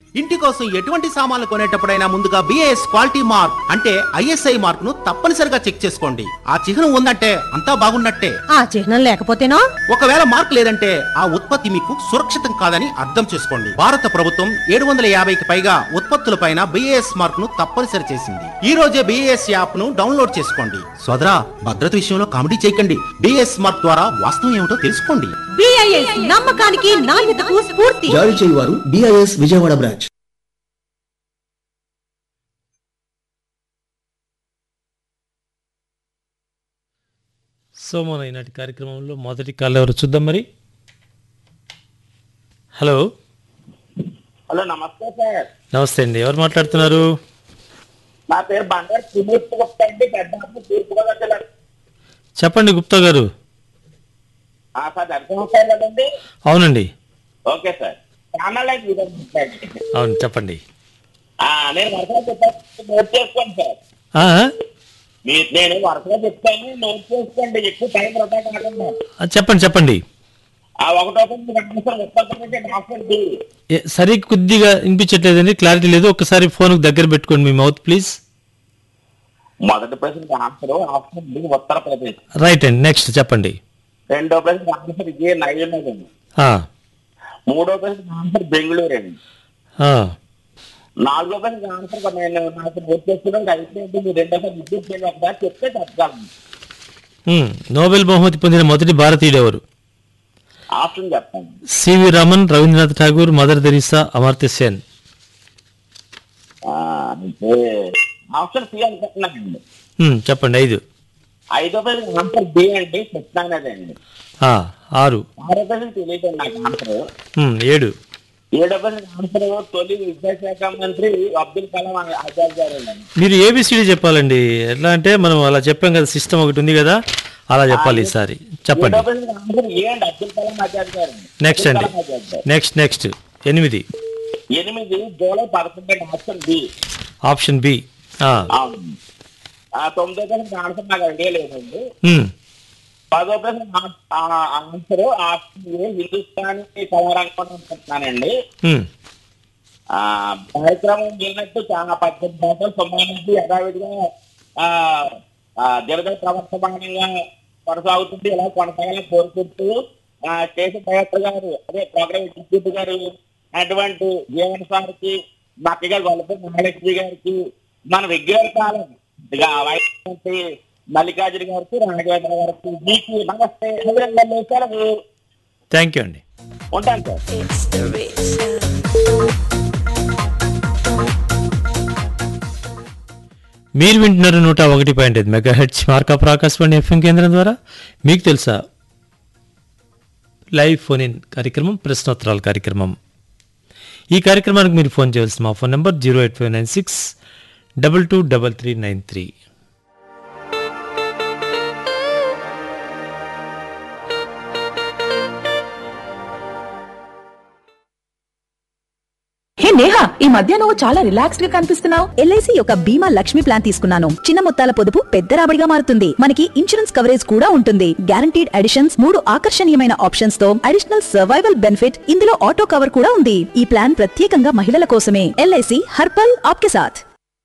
ఇంటి కోసం ఎటువంటి సామాన్లు కొనేటప్పుడైనా ముందుగా బిఏఎస్ క్వాలిటీ మార్క్ అంటే ఐఎస్ఐ మార్క్ ను తప్పనిసరిగా చెక్ చేసుకోండి ఆ చిహ్నం ఉందంటే అంతా బాగున్నట్టే ఆ చిహ్నం లేకపోతేనో ఒకవేళ మార్క్ లేదంటే ఆ ఉత్పత్తి మీకు సురక్షితం కాదని అర్థం చేసుకోండి భారత ప్రభుత్వం ఏడు వందల యాభైకి పైగా ఉత్పత్తులపైన బిఏఎస్ మార్క్ ను తప్పనిసరి చేసింది ఈ రోజే బిఏఎస్ యాప్ ను డౌన్లోడ్ చేసుకోండి సోదరా భద్రత విషయంలో కామెడీ చేయకండి బిఏఎస్ మార్క్ ద్వారా వాస్తవం ఏమిటో తెలుసుకోండి బిఐఎస్ నమ్మకానికి నాణ్యతకు స్ఫూర్తి జారీ చేయువారు డిఐఎస్ విజయవాడ బ్రాంచ్ సో మన ఈనాటి కార్యక్రమంలో మొదటి కాల్ ఎవరు చూద్దాం మరి హలో హలో నమస్తే సార్ నమస్తే అండి ఎవరు మాట్లాడుతున్నారు నా పేరు బంగారు త్రిమూర్తి గుప్తా అండి పెద్దాపు తూర్పుగోదావరి జిల్లా చెప్పండి గుప్తా గారు ఆ, సార్ అర్థం సార్ కదండి అవునండి ఓకే సార్ ఛానల్ అయితే ఇదే మాట్లాడండి. అవును చెప్పండి ఆ, నేను వరుసగా చెప్పాను నోట్ చేసుకోండి సార్ ఆ, మీ- నేను వరుసగా చెప్తాను నోట్ చేసుకోండి ఎక్కువ టైం వృధా కాకుండా ఆ, చెప్పండి చెప్పండి ఆ ఒకటో ఆన్సర్ ఉత్తరం ఆప్షన్ డి ఏ, సరి కొద్దిగా వినిపించట్లేదండి క్లారిటీ లేదు ఒకసారి ఫోన్ దగ్గర పెట్టుకోండి మీ మౌత్ ప్లీజ్ మొదటి ప్రశ్నకి answer option D Uttar Pradesh right అండి నెక్స్ట్ చెప్పండి రెండో ప్రశ్నకి ఆన్సర్ ఏ నైవేద్యం ఆ, మూడో ప్రశ్నకి ఆన్సర్ బెంగళూరు అండి ఆ, నాలుగో ప్రశ్నకి ఆన్సర్ కూడా నేను నాకు నోట్ చేసుకున్నాను అయిపోయింది మీరు రెండోసారి విద్యుత్ బిల్ ఒకసారి చెప్తే చెప్పగలను ఉమ్, నోబెల్ బహుమతి పొందిన మొదటి భారతీయుడు ఎవరు ఆప్షన్ చెప్తాను CV Raman Rabindranath Tagore Mother Teresa Amartya Sen ఆ, అంటే ఆప్షన్ సి అనుకుంటున్నానండి ఉమ్, చెప్పండి ఐదు ఐదో ప్రశ్న ఆన్సర్ బి అండి సత్యనారాయణ అండి ఆ, ఆరు ఆరో ప్రశ్న తెలియదు నాకు ఆన్సర్ ఉమ్, ఏడు ఏడో ప్రశ్న ఆన్సర్ తొలి విద్యాశాఖ మంత్రి అబ్దుల్ కలాం ఆజాద్ గారు అండి మీరు ఏబిసిడి చెప్పాలండి ఎట్లా అంటే మనం అలా చెప్పాం కదా సిస్టమ్ ఒకటి ఉంది కదా అలా చెప్పాలి ఈసారి చెప్పండి ఏడో ప్రశ్న ఆన్సర్ ఏ అండి అబ్దుల్ కలాం ఆజాద్ గారు అండి. నెక్స్ట్ అబ్దుల్ అండి కలాం ఆజాద్ గారు. నెక్స్ట్ నెక్స్ట్ ఎనిమిది ఎనిమిది జూలై పదకొండు అండి ఆప్షన్ బి ఆప్షన్ బి ఆ, అవును ఆ తొమ్మిదో ప్రశ్న ఆన్సర్ నాకు ఐడియా లేదండి ఉమ్, పదో ప్రశ్న ఆన్సర్ ఆప్షన్ ఏ హిందుస్థానీ కళారంగం అనుకుంటున్నానండి ఉమ్, ఆ కార్యక్రమం విన్నట్టు చాలా పద్దెనిమిది సంవత్సరాలు సంబంధించి యథావిధిగా ఆ ఆ, దినదిన ప్రవర్తమానంగా కొనసాగుతుంది ఇలా కొనసాగాలని కోరుకుంటూ ఆ, కేశవ డైరెక్టర్ గారు అదే ప్రోగ్రామ్ ఎగ్జిక్యూటివ్ గారు అటువంటి జీవన సార్కి మా అక్క గారు వాళ్ళతో మహాలక్ష్మి గారికి మన విజ్ఞానకాలం ఇక వైస్ మంత్రి మల్లికార్జున గారికి రాఘవేంద్ర గారికి మీకు నమస్తే అభినందనలు సెలవు థ్యాంక్ యూ అండి ఉంటాను సార్ మీరు వింటున్నారు నూట ఒకటి పాయింట్ ఐదు మెగా హెడ్స్ మార్కాప్ ఆకాశవాణి ఎఫ్ఎం కేంద్రం ద్వారా మీకు తెలుసా లైవ్ ఫోన్ ఇన్ కార్యక్రమం ప్రశ్నోత్తరాల కార్యక్రమం ఈ కార్యక్రమానికి మీరు ఫోన్ చేయవలసిన మా phone number zero eight five nine six double two double three nine three hey Neha ఈ మధ్య నువ్వు చాలా రిలాక్స్డ్ గా కనిపిస్తున్నావు ఎల్ఐసి యొక్క బీమా లక్ష్మి ప్లాన్ తీసుకున్నాను చిన్న మొత్తాల పొదుపు పెద్ద రాబడిగా మారుతుంది మనకి ఇన్సూరెన్స్ కవరేజ్ కూడా ఉంటుంది గ్యారంటీడ్ అడిషన్స్ మూడు ఆకర్షణీయమైన ఆప్షన్స్ తో అడిషనల్ సర్వైవల్ బెనిఫిట్ ఇందులో ఆటో కవర్ కూడా ఉంది ఈ ప్లాన్ ప్రత్యేకంగా మహిళల కోసమే ఎల్ఐసి హర్పల్ ఆప్కే సాథ్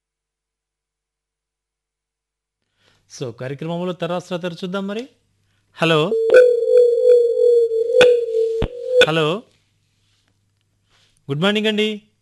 సో కార్యక్రమంలో తర్వాత తర్వాత చూద్దాం మరి హలో హలో గుడ్ మార్నింగ్ అండి